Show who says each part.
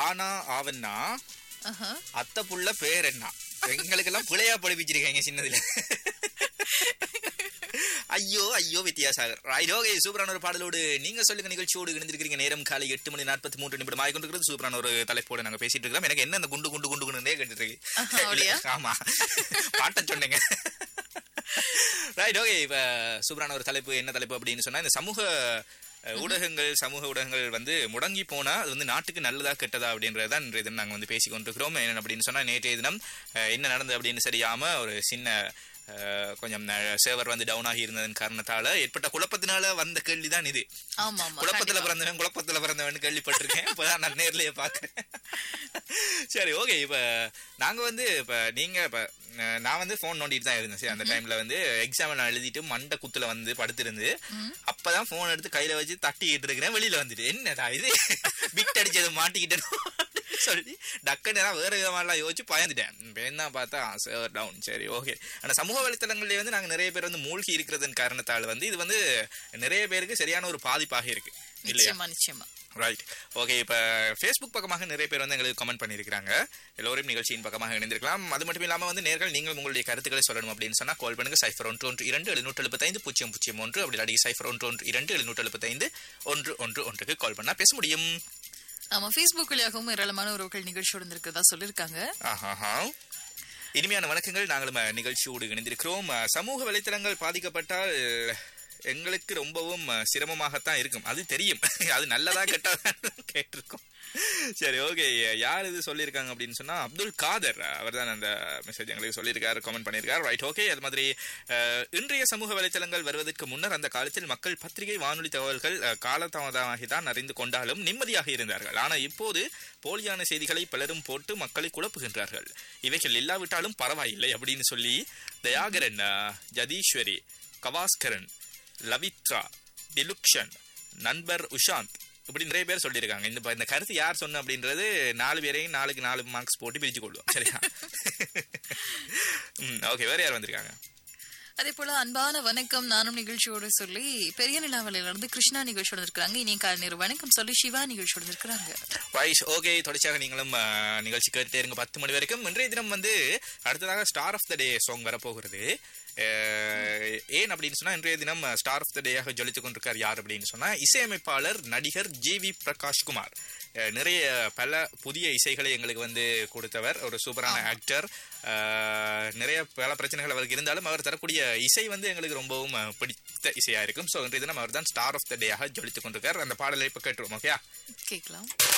Speaker 1: ஆனா ஆவன்னா
Speaker 2: ஆஹா.
Speaker 1: அத்தை புள்ள பேர் என்ன எங்களுக்கெல்லாம் பிழையா படிப்பிச்சிருக்காங்க சின்னதுல ஐயோ ஐயோ வித்யாசாகர் ரைட் ஓகே சூப்பரான ஒரு பாடலோடு நீங்க சொல்லுங்க நிகழ்ச்சியோடு இணைந்திருக்கிறீங்க நேரம் காலை எட்டு மணி நாற்பத்தி மூன்று நிமிடம் ஆகிக்கொண்டிருக்கிறது சூப்பரான ஒரு தலைப்போடு நாங்க பேசிட்டு இருக்கோம் எனக்கு என்ன அந்த குண்டு குண்டு குண்டு குண்டுனே கேட்டுட்டு
Speaker 2: ஆஹா, அப்படியா?
Speaker 1: இருக்கு ஆமா பாட்ட சொன்னீங்க ரைட் ஓகே இப்ப சூப்பரான ஒரு தலைப்பு என்ன தலைப்பு அப்படின்னு சொன்னா இந்த சமூக அஹ், ஊடகங்கள் சமூக ஊடகங்கள் வந்து முடங்கி போனா அது வந்து நாட்டுக்கு நல்லதா கெட்டதா அப்படின்றது தான் இன்றைய தினம் நாங்க வந்து பேசி கொண்டிருக்கிறோம் என்ன அப்படின்னு சொன்னா நேற்றைய தினம் அஹ், என்ன நடந்தது அப்படின்னு சரியாம ஒரு சின்ன அஹ், கொஞ்சம் சேவர் வந்து டவுன் ஆகி இருந்ததன் காரணத்தால ஏற்பட்ட குழப்பத்தினால வந்த கேள்விதான் இது
Speaker 2: ஆமா ஆமா
Speaker 1: குழப்பத்துல
Speaker 2: கண்டிப்பா.
Speaker 1: பிறந்தவன் குழப்பத்துல பிறந்தவன் கேள்விப்பட்டிருக்கேன் இப்பதான் நான் நேர்லயே பாக்குறேன் சரி ஓகே இப்ப நாங்க வந்து இப்ப நீங்க இப்ப அஹ், நான் வந்து போன் நோண்டிட்டு தான் இருந்தேன் சரி அந்த டைம்ல வந்து எக்ஸாம் நான் எழுதிட்டு மண்டை குத்துல வந்து படுத்திருந்து அப்பதான் போன் எடுத்து கையில வச்சு தட்டிக்கிட்டு இருக்கிறேன் வெளியில வந்துட்டு என்னடா இது பிட் அடிச்சது மாட்டிக்கிட்டேன் சொல்லி டக்குன்னு நான் வேற விதமாலாம் யோசிச்சு பயந்துட்டேன் இப்ப என்ன பார்த்தா சர்வர் டவுன் சரி ஓகே ஆனா சமூக வலைத்தளங்கள்லயே வந்து நாங்க நிறைய பேர் வந்து மூழ்கி இருக்கிறதன் காரணத்தால் வந்து இது வந்து நிறைய பேருக்கு சரியான ஒரு பாதிப்பாக இருக்கு இல்லையா
Speaker 2: நிச்சயமா நிச்சயமா
Speaker 1: ரைட் ஓகே இப்ப ஃபேஸ்புக் பக்கமாக நிறைய பேர் வந்து எங்களுக்கு கமெண்ட் பண்ணியிருக்காங்க எல்லோரும் நிகழ்ச்சியின் பக்கமாக இணைந்திருக்கலாம் அது மட்டும் இல்லாம வந்து நேர்கள் நீங்கள் உங்களுடைய கருத்துக்களை சொல்லணும் அப்படின்னு சொன்னா கால் பண்ணுங்க சைஃபர் ஒன்று ஒன்று இரண்டு எழுநூற்று எழுபத்தைந்து பூஜ்ஜியம் பூஜ்ஜியம் ஒன்று அப்படி இல்லாட்டி சைஃபர் ஒன்று ஒன்று இரண்டு எழுநூற்று எழுபத்தைந்து ஒன்று ஒன்று ஒன்றுக்கு கால் பண்ணா பேச முடியும்
Speaker 2: ஆமா Facebook வழியாகவும் ஏராளமான உறவுகள் நிகழ்ச்சியோடு இருக்கிறதா சொல்லிருக்காங்க
Speaker 1: ஆஹாஹா. இனிமையான வணக்கங்கள் நாங்களும் அஹ், நிகழ்ச்சியோடு இணைந்திருக்கிறோம் அஹ், சமூக வலைத்தளங்கள் பாதிக்கப்பட்டால் எங்களுக்கு ரொம்பவும் அஹ், சிரமமாகத்தான் இருக்கும் அது தெரியும் அது நல்லதா கெட்டதா கேட்டிருக்கோம் சரி ஓகே யார் இது சொல்லியிருக்காங்க அப்படின்னு சொன்னா அப்துல் காதர் அவர் தான் அந்த மெசேஜ் எங்களுக்கு சொல்லியிருக்காரு கமெண்ட் பண்ணியிருக்காரு ரைட் ஓகே அது மாதிரி அஹ், இன்றைய சமூக வலைத்தளங்கள் வருவதற்கு முன்னர் அந்த காலத்தில் மக்கள் பத்திரிகை வானொலி தகவல்கள் அஹ், காலதாமதமாகி தான் அறிந்து கொண்டாலும் நிம்மதியாக இருந்தார்கள் ஆனால் இப்போது போலியான செய்திகளை பலரும் போட்டு மக்களை குழப்புகின்றார்கள் இவைகள் இல்லாவிட்டாலும் பரவாயில்லை அப்படின்னு சொல்லி தயாகரன் அஹ், ஜதீஸ்வரி கவாஸ்கரன் லவித்ரா டிலுக்ஷன் நண்பர் உஷாந்த் இப்படி நிறைய பேர் சொல்லியிருக்காங்க இந்த ப- இந்த கருத்து யார் சொன்ன அப்படின்றது நாலு பேரையும் நாலுக்கு நாலு மார்க்ஸ் போட்டு பிரிச்சு கொள்வோம் சரியா ம் ஓகே வேற யார் வந்திருக்காங்க
Speaker 2: அதே போல அன்பான வணக்கம் நானும் நிகழ்ச்சியோடு சொல்லி பெரிய நிலாவலையில இருந்து கிருஷ்ணா நிகழ்ச்சியோடு இருக்கிறாங்க இனி காலை நேரம் வணக்கம் சொல்லி சிவா நிகழ்ச்சியோடு இருக்கிறாங்க
Speaker 1: ரைட் ஓகே தொடர்ச்சியாக நீங்களும் அஹ், நிகழ்ச்சி கேட்டுட்டே இருங்க பத்து மணி வரைக்கும் இன்றைய தினம் வந்து அடுத்ததாக star of the day song வரப்போகிறது அஹ், ஏன் அப்படின்னு சொன்னா இன்றைய தினம் ஸ்டார் ஆஃப் த டேயாக ஜொலித்துக் கொண்டிருக்கார் யார் அப்படின்னு சொன்னா இசையமைப்பாளர் நடிகர் ஜி வி பிரகாஷ் குமார் அஹ், நிறைய பல புதிய இசைகளை எங்களுக்கு வந்து கொடுத்தவர் ஒரு சூப்பரான ஆக்டர் நிறைய பல பிரச்சனைகள் அவருக்கு இருந்தாலும் அவர் தரக்கூடிய இசை வந்து எங்களுக்கு ரொம்பவும் அஹ், பிடித்த இசையா இருக்கும் ஸோ இன்றைய தினம் அவர் தான் ஸ்டார் ஆஃப் த டேயாக ஜொலித்துக் கொண்டிருக்கார் அந்த பாடலை இப்போ கேட்டுருவோம் ஓகே
Speaker 2: கேட்கலாம்